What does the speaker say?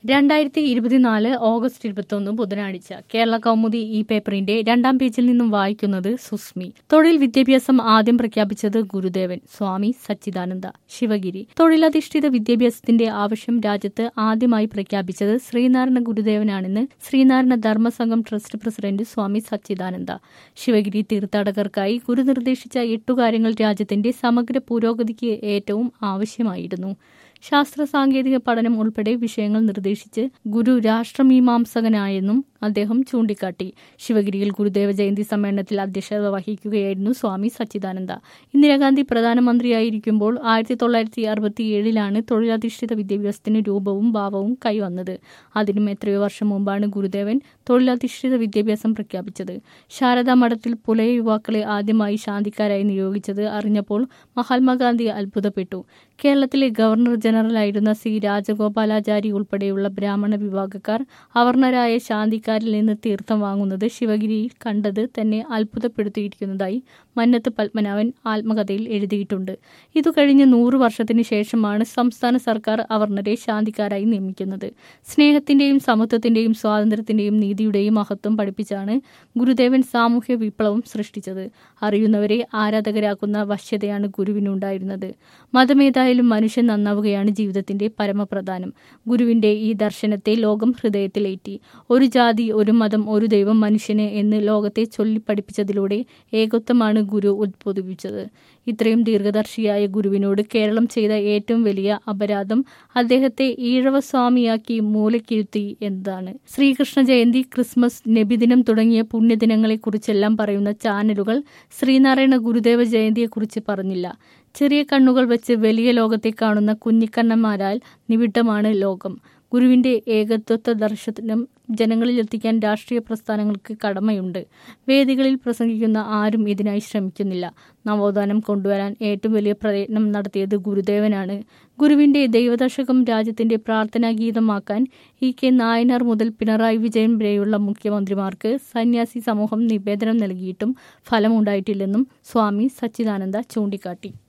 രണ്ടായിരത്തി ഇരുപത്തിനാല് ഓഗസ്റ്റ് ഇരുപത്തൊന്ന് ബുധനാഴ്ച കേരള കൗമുദി ഈ പേപ്പറിന്റെ രണ്ടാം പേജിൽ നിന്നും വായിക്കുന്നത് സുസ്മി തൊഴിൽ വിദ്യാഭ്യാസം ആദ്യം പ്രഖ്യാപിച്ചത് ഗുരുദേവൻ സ്വാമി സച്ചിദാനന്ദ ശിവഗിരി തൊഴിലധിഷ്ഠിത വിദ്യാഭ്യാസത്തിന്റെ ആവശ്യം രാജ്യത്ത് ആദ്യമായി പ്രഖ്യാപിച്ചത് ശ്രീനാരായണ ഗുരുദേവനാണെന്ന് ശ്രീനാരായണ ധർമ്മസംഘം ട്രസ്റ്റ് പ്രസിഡന്റ് സ്വാമി സച്ചിദാനന്ദ ശിവഗിരി തീർത്ഥാടകർക്കായി ഗുരു നിർദ്ദേശിച്ച എട്ടു കാര്യങ്ങൾ രാജ്യത്തിന്റെ സമഗ്ര പുരോഗതിക്ക് ഏറ്റവും ആവശ്യമായിരുന്നു ശാസ്ത്ര സാങ്കേതിക പഠനം ഉൾപ്പെടെ വിഷയങ്ങൾ നിർദ്ദേശിച്ച് ഗുരു രാഷ്ട്രമീമാംസകനായെന്നും അദ്ദേഹം ചൂണ്ടിക്കാട്ടി ശിവഗിരിയിൽ ഗുരുദേവ ജയന്തി സമ്മേളനത്തിൽ അധ്യക്ഷത വഹിക്കുകയായിരുന്നു സ്വാമി സച്ചിദാനന്ദ ഇന്ദിരാഗാന്ധി പ്രധാനമന്ത്രിയായിരിക്കുമ്പോൾ ആയിരത്തി തൊള്ളായിരത്തി അറുപത്തിയേഴിലാണ് തൊഴിലധിഷ്ഠിത വിദ്യാഭ്യാസത്തിന് രൂപവും ഭാവവും കൈവന്നത് അതിനും എത്രയോ വർഷം മുമ്പാണ് ഗുരുദേവൻ തൊഴിലധിഷ്ഠിത വിദ്യാഭ്യാസം പ്രഖ്യാപിച്ചത് ശാരദാ മഠത്തിൽ പുലയ യുവാക്കളെ ആദ്യമായി ശാന്തിക്കാരായി നിയോഗിച്ചത് അറിഞ്ഞപ്പോൾ മഹാത്മാഗാന്ധി അത്ഭുതപ്പെട്ടു കേരളത്തിലെ ഗവർണർ ജനറലായിരുന്ന സി രാജഗോപാലാചാരി ഉൾപ്പെടെയുള്ള ബ്രാഹ്മണ വിഭാഗക്കാർ അവർണരായ ശാന്തിക്കാരിൽ നിന്ന് തീർത്ഥം വാങ്ങുന്നത് ശിവഗിരിയിൽ കണ്ടത് തന്നെ അത്ഭുതപ്പെടുത്തിയിരിക്കുന്നതായി മന്നത്ത് പത്മനാഭൻ ആത്മകഥയിൽ എഴുതിയിട്ടുണ്ട് ഇതു കഴിഞ്ഞ് നൂറു വർഷത്തിന് ശേഷമാണ് സംസ്ഥാന സർക്കാർ അവർണരെ ശാന്തിക്കാരായി നിയമിക്കുന്നത് സ്നേഹത്തിന്റെയും സമത്വത്തിന്റെയും സ്വാതന്ത്ര്യത്തിന്റെയും നീതിയുടെയും മഹത്വം പഠിപ്പിച്ചാണ് ഗുരുദേവൻ സാമൂഹ്യ വിപ്ലവം സൃഷ്ടിച്ചത് അറിയുന്നവരെ ആരാധകരാക്കുന്ന വശ്യതയാണ് ഗുരുവിനുണ്ടായിരുന്നത് മതമേതായാലും മനുഷ്യൻ നന്നാവുകയാണ് ജീവിതത്തിന്റെ പരമപ്രധാനം ഗുരുവിന്റെ ഈ ദർശനത്തെ ലോകം ഹൃദയത്തിലേറ്റി ഒരു ജാതി ഒരു മതം ഒരു ദൈവം മനുഷ്യന് എന്ന് ലോകത്തെ ചൊല്ലിപ്പഠിപ്പിച്ചതിലൂടെ ഏകത്വമാണ് ഗുരു ഉദ്ബോധിപ്പിച്ചത് ഇത്രയും ദീർഘദർശിയായ ഗുരുവിനോട് കേരളം ചെയ്ത ഏറ്റവും വലിയ അപരാധം അദ്ദേഹത്തെ ഈഴവസ്വാമിയാക്കി മൂലക്കിരുത്തി എന്നതാണ് ശ്രീകൃഷ്ണ ജയന്തി ക്രിസ്മസ് നബിദിനം തുടങ്ങിയ പുണ്യദിനങ്ങളെക്കുറിച്ചെല്ലാം പറയുന്ന ചാനലുകൾ ശ്രീനാരായണ ഗുരുദേവ ജയന്തിയെക്കുറിച്ച് പറഞ്ഞില്ല ചെറിയ കണ്ണുകൾ വെച്ച് വലിയ ലോകത്തെ കാണുന്ന കുഞ്ഞിക്കണ്ണന്മാരാൽ നിവിട്ടമാണ് ലോകം ഗുരുവിന്റെ ഏകത്വത്വ ദർശനം ജനങ്ങളിലെത്തിക്കാൻ രാഷ്ട്രീയ പ്രസ്ഥാനങ്ങൾക്ക് കടമയുണ്ട് വേദികളിൽ പ്രസംഗിക്കുന്ന ആരും ഇതിനായി ശ്രമിക്കുന്നില്ല നവോത്ഥാനം കൊണ്ടുവരാൻ ഏറ്റവും വലിയ പ്രയത്നം നടത്തിയത് ഗുരുദേവനാണ് ഗുരുവിന്റെ ദൈവദശകം രാജ്യത്തിന്റെ പ്രാർത്ഥനാ ഗീതമാക്കാൻ ഇ കെ നായനാർ മുതൽ പിണറായി വിജയൻ വരെയുള്ള മുഖ്യമന്ത്രിമാർക്ക് സന്യാസി സമൂഹം നിവേദനം നൽകിയിട്ടും ഫലമുണ്ടായിട്ടില്ലെന്നും സ്വാമി സച്ചിദാനന്ദ ചൂണ്ടിക്കാട്ടി